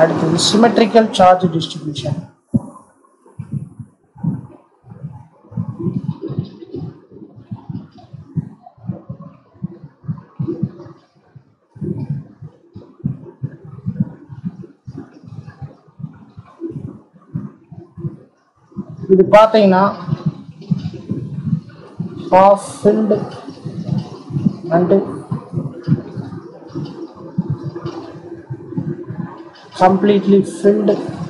அடுத்தது symmetrical charge distribution இது பார்த்தீங்கன்னா half filled and completely filled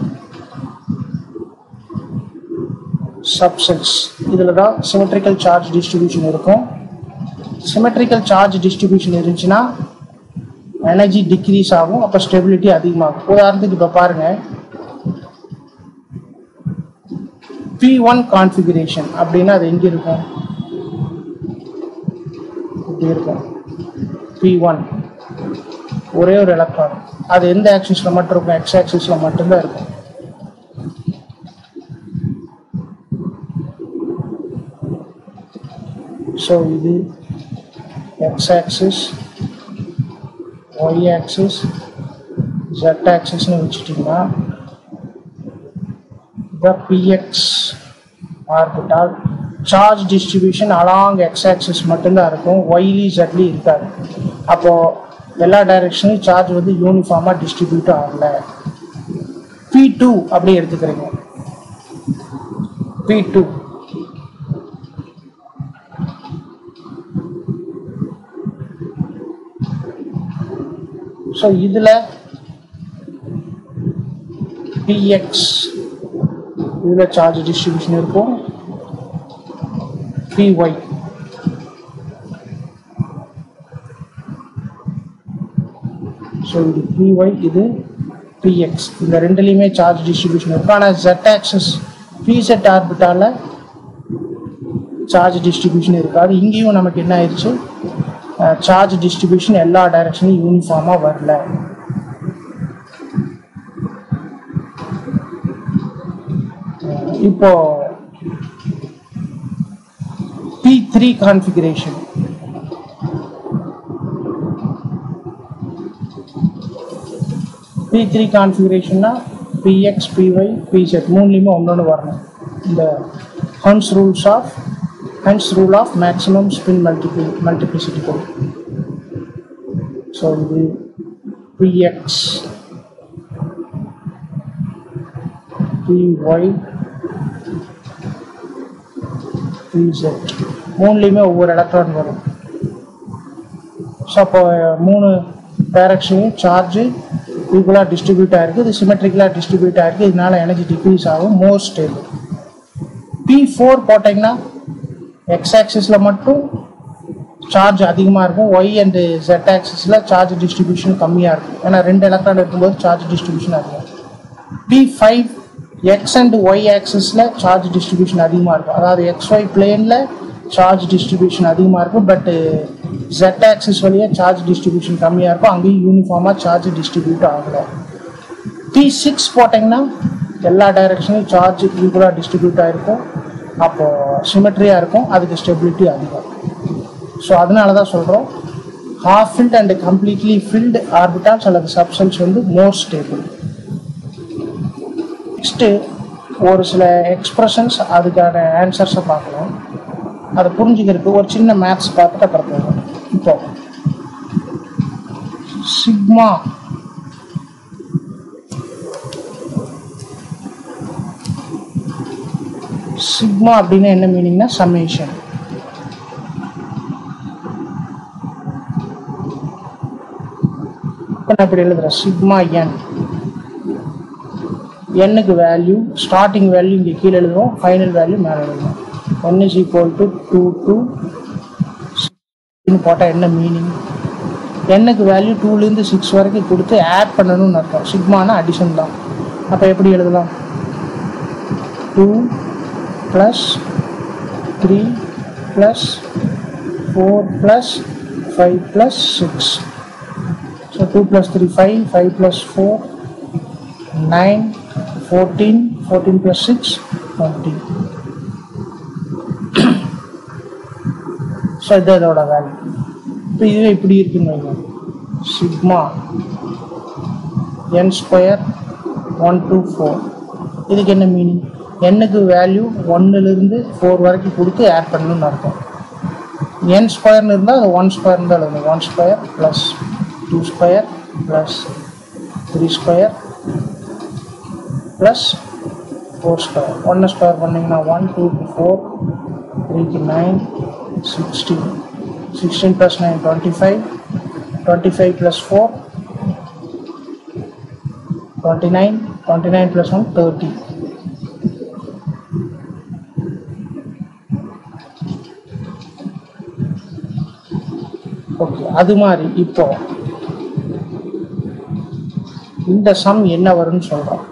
subsets இதில் தான் symmetrical charge distribution இருக்கும் symmetrical charge distribution இருந்துச்சுன்னா எனர்ஜி டிக்ரீஸ் ஆகும் அப்போ ஸ்டெபிலிட்டி அதிகமாகும் உதாரணத்துக்கு இப்போ பாருங்க பி ஒன் கான்ஃபிகரேஷன் அப்படின்னா அது எங்கே இருக்கும் இப்படி இருக்கும் பி ஒன் ஒரே ஒரு எலக்ட்ரான் அது எந்த ஆக்சிஸில் மட்டும் இருக்கும் எக்ஸ் ஆக்சிஸில் மட்டும்தான் இருக்கும் ஸோ இது X axis Y axis Z ஆக்சிஸ்னு வச்சுட்டிங்கன்னா the px orbital charge distribution along X axis மட்டும்தான் இருக்கும் ஒய்லி ஜெட்லி இருக்காது அப்போ எல்லா டைரக்ஷன்லையும் சார்ஜ் வந்து யூனிஃபார்மாக டிஸ்ட்ரிபியூட் ஆகல பி டூ அப்படி எடுத்துக்கிறீங்க பி டூ ஸோ இதில் பிஎக்ஸ் இதில் சார்ஜ் டிஸ்ட்ரிபியூஷன் இருக்கும் பிஒய் ஸோ இது பிஒய் இது பிஎக்ஸ் இந்த ரெண்டுலேயுமே சார்ஜ் டிஸ்ட்ரிபியூஷன் இருக்கும் ஆனால் ஜெட் ஆக்சஸ் பிசெட் ஆர்பிட்டால சார்ஜ் டிஸ்ட்ரிபியூஷன் இருக்காது இங்கேயும் நமக்கு என்ன ஆயிடுச்சு சார்ஜ் டிஸ்ட்ரிபியூஷன் எல்லா டைரக்ஷன்லையும் யூனிஃபார்மாக வரல இப்போ P three configuration P three கான்ஃபிகரேஷன்னா பிஎக்ஸ் பிஒய் பிசெட் மூணுலேயுமே ஒன்று வரணும் இந்த Hund's rules of Hund's rule of maximum spin multiple multiplicity கோட் ஸோ இது பிஎக்ஸ் பிஒய் பிசெட் மூணுலேயுமே ஒவ்வொரு எலக்ட்ரான் வரும் ஸோ அப்போ மூணு டைரக்ஷனையும் சார்ஜு ஈக்குவலாக டிஸ்ட்ரிபியூட் ஆயிருக்கு இது சிமெட்ரிக்கலாக டிஸ்ட்ரிபியூட் ஆயிருக்கு இதனால எனர்ஜி டிக்ரீஸ் ஆகும் மோர் ஸ்டேபிள் பி ஃபோர் போட்டிங்கன்னா எக்ஸ் ஆக்சிஸில் மட்டும் சார்ஜ் அதிகமாக இருக்கும் ஒய் அண்டு ஜெட் ஆக்சிஸில் சார்ஜ் டிஸ்ட்ரிபியூஷன் கம்மியாக இருக்கும் ஏன்னா ரெண்டு எலக்ட்ரான் இருக்கும்போது சார்ஜ் டிஸ்ட்ரிபியூஷன் அதிகம் P five X and Y ஆக்சிஸில் சார்ஜ் டிஸ்ட்ரிபியூஷன் அதிகமாக இருக்கும் அதாவது எக்ஸ் ஒய் பிளேனில் சார்ஜ் டிஸ்ட்ரிபியூஷன் அதிகமாக இருக்கும் பட்டு ஜெட் ஆக்சிஸ் வழியாக சார்ஜ் டிஸ்ட்ரிபியூஷன் கம்மியாக இருக்கும் அங்கேயும் யூனிஃபார்மாக சார்ஜ் டிஸ்ட்ரிபியூட் ஆகலை பி சிக்ஸ் போட்டிங்கன்னா எல்லா டைரக்ஷனையும் சார்ஜ் ஈக்குவலாக டிஸ்ட்ரிபியூட் ஆகிருக்கும் அப்போது சிமெட்ரியாக இருக்கும் அதுக்கு ஸ்டெபிலிட்டி அதிகம் ஸோ அதனால தான் சொல்கிறோம் half filled and completely filled orbitals அல்லது சப்சன்ஸ் வந்து மோர் ஸ்டேபிள் நெக்ஸ்ட்டு ஒரு சில எக்ஸ்பிரஷன்ஸ் அதுக்கான ஆன்சர்ஸை பார்க்கலாம் அதை புரிஞ்சுக்கிறதுக்கு ஒரு சின்ன மேத்ஸ் பார்த்துட்டு அப்புறம் போகும் இப்போ சிக்மா சிக்மா அப்படின்னா என்ன மீனிங்னா சம்மேஷன் இப்போ நான் இப்படி எழுதுறேன் சிக்மா என் எண்ணுக்கு வேல்யூ ஸ்டார்டிங் வேல்யூ இங்கே கீழே எழுதுவோம் ஃபைனல் வேல்யூ மேலே எழுதுவோம் one is equal to two two போட்டால் என்ன மீனிங் எண்ணுக்கு வேல்யூ டூலேருந்து சிக்ஸ் வரைக்கும் கொடுத்து ஆட் பண்ணணும்னு அர்த்தம் சிக்மானா அடிஷன் தான் அப்போ எப்படி எழுதலாம் two plus three plus four plus five plus six so two plus three five five plus four nine fourteen fourteen plus six twenty so இது இதோட வேல்யூ இப்போ இதுவே இப்படி இருக்குன்னு வைங்க sigma N square one two four இதுக்கு என்ன meaning எண்ணுக்கு வேல்யூ ஒன்னுலேருந்து ஃபோர் வரைக்கும் கொடுத்து ஆட் பண்ணணும்னு அர்த்தம் என் ஸ்கொயர்னு இருந்தால் அது ஒன் ஸ்கொயர்னு தான் எழுதணும் one square plus two square plus three square plus four square ஒன்று ஸ்கொயர் பண்ணிங்கன்னா ஒன் டூக்கு ஃபோர் த்ரீக்கு nine sixteen sixteen plus nine twenty five twenty five plus four twenty nine twenty nine plus one thirty okay அது மாதிரி இப்போ இந்த some என்ன வரும்னு சொல்கிறோம்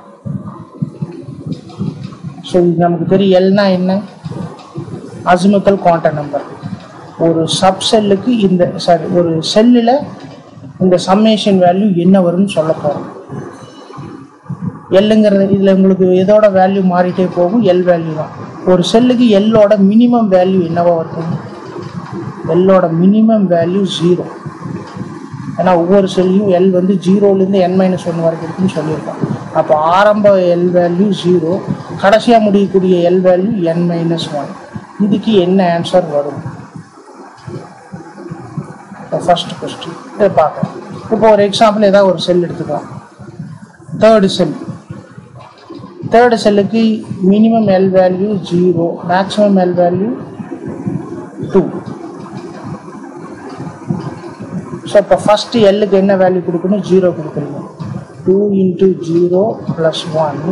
ஸோ இது நமக்கு தெரியும் எல்னா என்ன அசிமுத்தல் குவாண்டம் நம்பர் ஒரு சப் செல்லுக்கு இந்த சாரி ஒரு செல்லில் இந்த சம்மேஷன் வேல்யூ என்ன வரும்னு சொல்ல போகிறோம் எல்லுங்கிறது இதில் உங்களுக்கு எதோட வேல்யூ மாறிட்டே போகும் எல் வேல்யூ தான் ஒரு செல்லுக்கு எல்லோட மினிமம் வேல்யூ என்னவா இருக்கும் எல்லோட மினிமம் வேல்யூ ஜீரோ ஏன்னா ஒவ்வொரு செல்லையும் எல் வந்து ஜீரோலேருந்து என் மைனஸ் ஒன் வரைக்கும் இருக்குன்னு சொல்லியிருக்கோம் அப்போ ஆரம்ப எல் வேல்யூ ஜீரோ கடைசியாக முடியக்கூடிய L value N minus one இதுக்கு என்ன ஆன்சர் வரும் ஃபர்ஸ்ட் கொஸ்டின் இதை பார்க்கலாம் இப்போ ஒரு எக்ஸாம்பிள் ஏதாவது ஒரு செல் எடுத்துக்கலாம் தேர்டு செல் தேர்டு செல்லுக்கு minimum L value zero maximum L value two so இப்போ ஃபஸ்ட்டு எல்லுக்கு என்ன வேல்யூ கொடுக்கணும் ஜீரோ கொடுக்குறீங்க two into zero plus one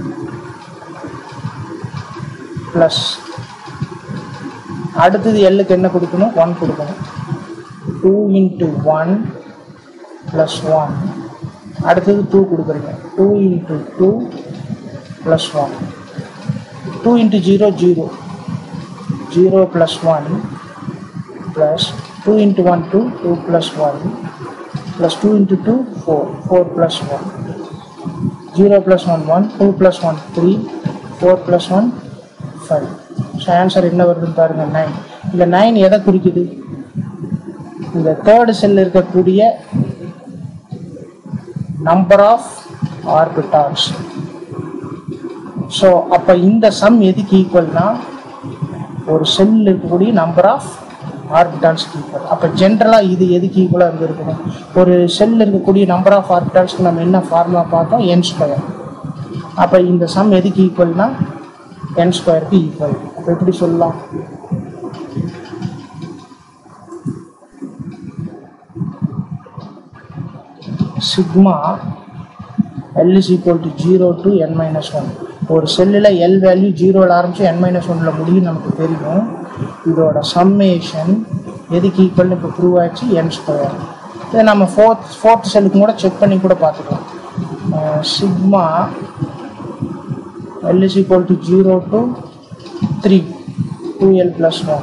plus அடுத்தது எல்லுக்கு என்ன கொடுக்கணும் ஒன் கொடுக்கணும் two into one plus one அடுத்தது டூ கொடுக்குறீங்க two into two plus one two into zero zero zero plus one plus 2 into 1 2 2 plus 1 plus 2 into 2 4 4 plus 1 0 plus 1 1 2 plus 1 3 4 plus 1 5 ஸோ answer என்ன வருதுன்னு பாருங்க நைன் இந்த நைன் எதை குறிக்குது இந்த தேர்டு செல் இருக்கக்கூடிய நம்பர் ஆஃப் ஆர்பிட்டால்ஸ் ஸோ அப்போ இந்த சம் எதுக்கு ஈக்குவல்னா ஒரு செல் இருக்கக்கூடிய நம்பர் ஆஃப் ஆர்பிட்டால்ஸ் ஈக்குவல் அப்போ ஜென்ரலாக இது எதுக்கு ஈக்குவலாக இருந்திருக்கணும் ஒரு செல் இருக்கக்கூடிய நம்பர் ஆஃப் ஆர்பிட்டால்ஸ்க்கு நம்ம என்ன ஃபார்முலா பார்த்தோம் என் ஸ்கொயர் அப்போ இந்த சம் எதுக்கு ஈக்குவல்னா என் ஸ்கொயருக்கு ஈக்குவல் அப்போ எப்படி சொல்லலாம் sigma L is equal to zero to N minus one ஒரு செல்லில் எல் வேல்யூ ஜீரோவில் ஆரம்பித்து என் மைனஸ் ஒனில் முடியும் நமக்கு தெரியும் இதோட சம்மேஷன் எதுக்கு ஈக்குவல்னு இப்போ ப்ரூவ் ஆச்சு என் ஸ்கொயர் இதை நம்ம ஃபோர்த் ஃபோர்த் செல்லுக்கு கூட செக் பண்ணி கூட பார்த்துக்கலாம் sigma L is equal to zero to three two L plus one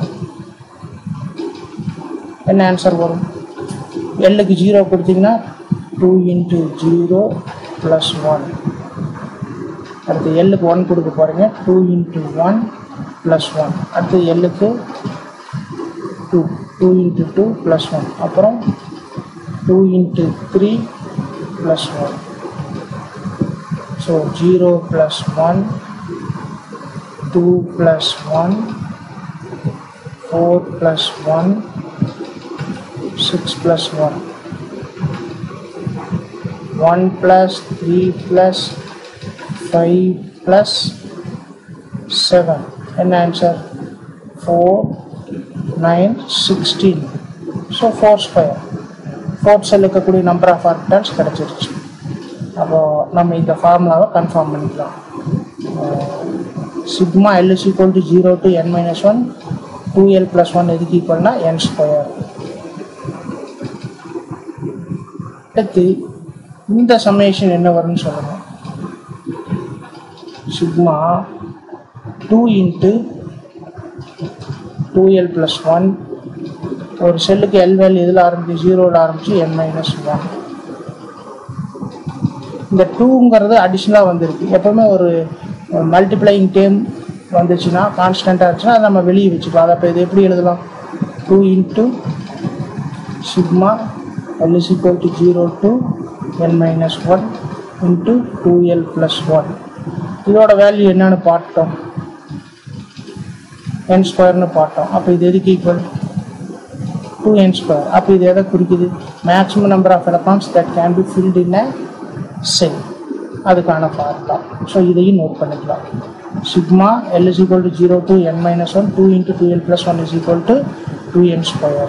என்ன ஆன்சர் வரும் எல்லுக்கு ஜீரோ கொடுத்தீங்கன்னா two into zero plus one அடுத்து எல்லுக்கு ஒன் கொடுக்க போகிறீங்க two into one plus one அடுத்து எல்லுக்கு two two into two plus one அப்புறம் two into three plus one so zero plus one two plus one four plus one six plus one one plus three plus five plus seven என்ன answer four nine sixteen so four square fourth shell இருக்கக்கூடிய number of orbitals கிடச்சிருச்சு அப்போ நம்ம இந்த ஃபார்முலாவை confirm பண்ணிக்கலாம் sigma L is equal to zero to N minus one two L plus one எதுக்கு ஈக்குவல்னா என் ஸ்கொயர் அடுத்து இந்த சம்மேஷன் என்ன வரும்னு சொல்லணும் sigma two into two L plus one ஒரு செல்லுக்கு எல் வேல்யூ எதில் ஆரம்பிச்சு ஜீரோவில் ஆரம்பிச்சு என் மைனஸ் ஒன் இந்த டூங்கிறது அடிஷ்னலாக வந்திருக்கு எப்போவுமே ஒரு மல்டிப்ளைங் டேம் வந்துச்சுன்னா கான்ஸ்டண்ட்டாக இருந்துச்சுன்னா அதை நம்ம வெளியே வச்சுக்கலாம் அதை அப்போ இது எப்படி எழுதலாம் two into sigma L is equal to zero to N minus one into two L plus one இதோட வேல்யூ என்னன்னு பார்த்தோம் என் ஸ்கொயர்னு பார்த்தோம் அப்போ இது எதுக்கு ஈக்குவல் டூ என் ஸ்கொயர் அப்போ இது எதை குறிக்குது maximum number of electrons that can be filled in a shell அதுக்கான ஃபார்முலா ஸோ இதையும் நோட் பண்ணிக்கலாம் sigma L is equal to zero to N minus one two into two L plus one is equal to two N square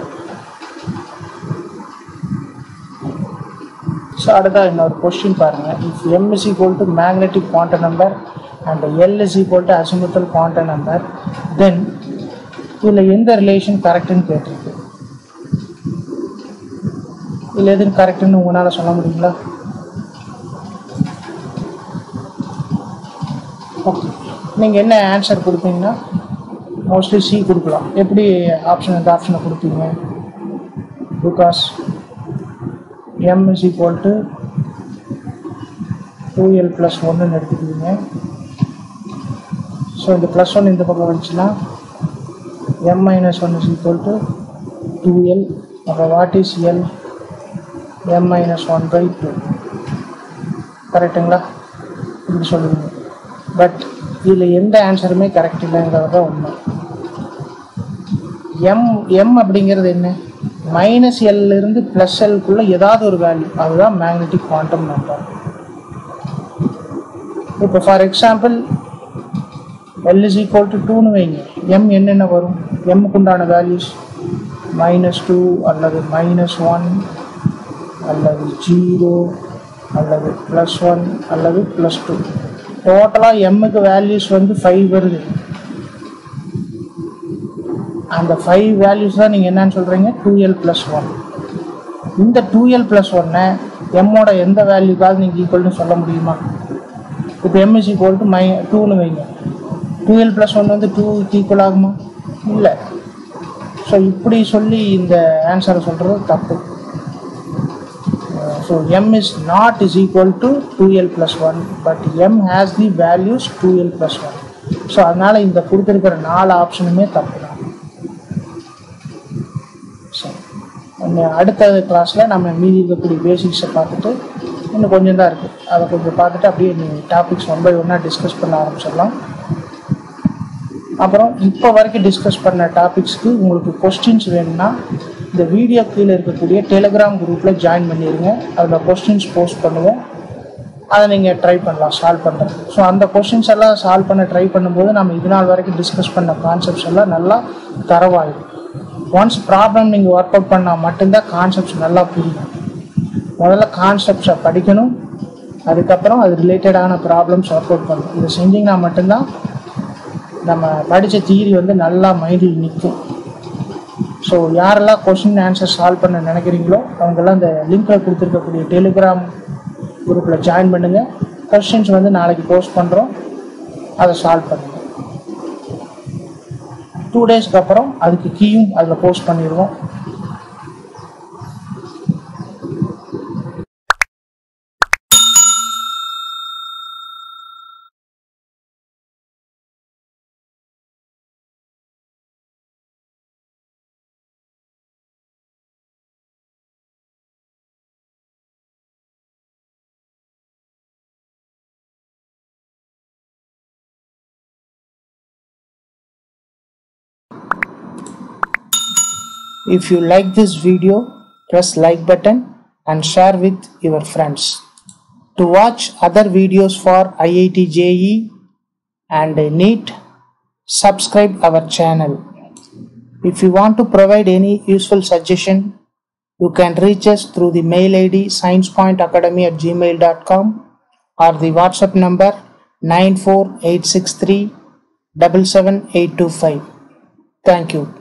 so அடுத்தா இன்னொரு question பாருங்க if M is equal to magnetic quantum number and L is equal to azimuthal quantum number then இதில் எந்த relation கரெக்டுன்னு கேட்டிருக்கு இதில் எதுவும் கரெக்டுன்னு உங்களால் சொல்ல முடியுங்களா ஓகே நீங்கள் என்ன ஆன்சர் கொடுப்பீங்கன்னா மோஸ்ட்லி சி கொடுக்கலாம் எப்படி ஆப்ஷன் இந்த ஆப்ஷனை கொடுப்பீங்க because m is equal to 2l plus 1 எடுத்துக்கிங்க ஸோ இந்த ப்ளஸ் ஒன் இந்த பக்கம் வந்துச்சுன்னா m minus one is equal to two L அப்போ what is L m minus one by two கரெக்டுங்களா இப்படி சொல்லுவீங்க பட் இதில் எந்த ஆன்சருமே கரெக்ட் இல்லைங்கிறது தான் உண்மை எம் எம் அப்படிங்கிறது என்ன மைனஸ் இருந்து ப்ளஸ் எல்குள்ள ஏதாவது ஒரு வேல்யூ அதுதான் மேக்னெட்டிக் குவாண்டம் நம்பர் இப்போ for example L is equal to டூன்னு வைங்க எம் என்னென்ன வரும் எம்முக்கு உண்டான வேல்யூஸ் மைனஸ் டூ அல்லது மைனஸ் ஒன் அல்லது ஜீரோ அல்லது ப்ளஸ் ஒன் அல்லது ப்ளஸ் டூ டோட்டலாக எம்முக்கு வேல்யூஸ் வந்து ஃபைவ் வருது அந்த ஃபைவ் வேல்யூஸ் தான் நீங்கள் என்னன்னு சொல்கிறீங்க டூ எல் ப்ளஸ் ஒன் இந்த டூ எல் ப்ளஸ் ஒன்னை எம்மோட எந்த வேல்யூக்காவது நீங்கள் ஈக்குவல்னு சொல்ல முடியுமா இப்போ எம் இஸ் ஈக்குவல் டு மை டூன்னு வைங்க டூ எல் ப்ளஸ் ஒன் வந்து டூக்கு ஈக்குவல் ஆகுமா இல்லை ஸோ இப்படி சொல்லி இந்த ஆன்சரை சொல்கிறது தப்பு so M is not is equal to two L plus one but M has the values two L plus one so அதனால் இந்த கொடுத்துருக்கிற நாலு ஆப்ஷனுமே தப்பு தான் சரி இன்னும் அடுத்த கிளாஸில் நம்ம மீதி இருக்கக்கூடிய பேசிக்ஸை பார்த்துட்டு இன்னும் கொஞ்சம் தான் இருக்குது அதை கொஞ்சம் பார்த்துட்டு அப்படியே டாபிக்ஸ் ஒன் பை ஒன்னாக டிஸ்கஸ் பண்ண ஆரம்பிச்சிடலாம் அப்புறம் இப்போ வரைக்கும் டிஸ்கஸ் பண்ண டாபிக்ஸ்க்கு உங்களுக்கு கொஸ்டின்ஸ் வேணும்னா இந்த வீடியோ கீழே இருக்கக்கூடிய டெலிகிராம் குரூப்பில் ஜாயின் பண்ணிடுங்க அதில் கொஸ்டின்ஸ் போஸ்ட் பண்ணுவோம் அதை நீங்கள் ட்ரை பண்ணலாம் சால்வ் பண்ணுறது ஸோ அந்த கொஸ்டின்ஸ் எல்லாம் சால்வ் பண்ண ட்ரை பண்ணும்போது நம்ம இது நாள் வரைக்கும் டிஸ்கஸ் பண்ண கான்செப்ட்ஸ் எல்லாம் நல்லா தரவாயிடும் ஒன்ஸ் ப்ராப்ளம் நீங்கள் ஒர்க் அவுட் பண்ணால் மட்டும்தான் கான்செப்ட்ஸ் நல்லா புரியும் முதல்ல கான்செப்ட்ஸை படிக்கணும் அதுக்கப்புறம் அது ரிலேட்டடான ப்ராப்ளம்ஸ் ஒர்க் அவுட் பண்ணணும் இதை செஞ்சிங்கன்னா மட்டும்தான் நம்ம படித்த தியரி வந்து நல்லா மைண்டில் நிற்கும் ஸோ யாரெல்லாம் கொஷின் ஆன்சர் சால்வ் பண்ண நினைக்கிறீங்களோ அவங்கெல்லாம் இந்த லிங்க்கில் கொடுத்துருக்கக்கூடிய டெலிகிராம் குரூப்பில் ஜாயின் பண்ணுங்கள் கொஷின்ஸ் வந்து நாளைக்கு போஸ்ட் பண்ணுறோம் அதை சால்வ் பண்ணுங்கள் டூ டேஸ்க்கு அப்புறம் அதுக்கு கீயும் அதில் போஸ்ட் பண்ணிடுவோம் If you like this video, press like button and share with your friends. To watch other videos for IIT JE and NEET, subscribe our channel. If you want to provide any useful suggestion, you can reach us through the mail ID sciencepointacademy at gmail.com or the WhatsApp number 94863 77825. Thank you.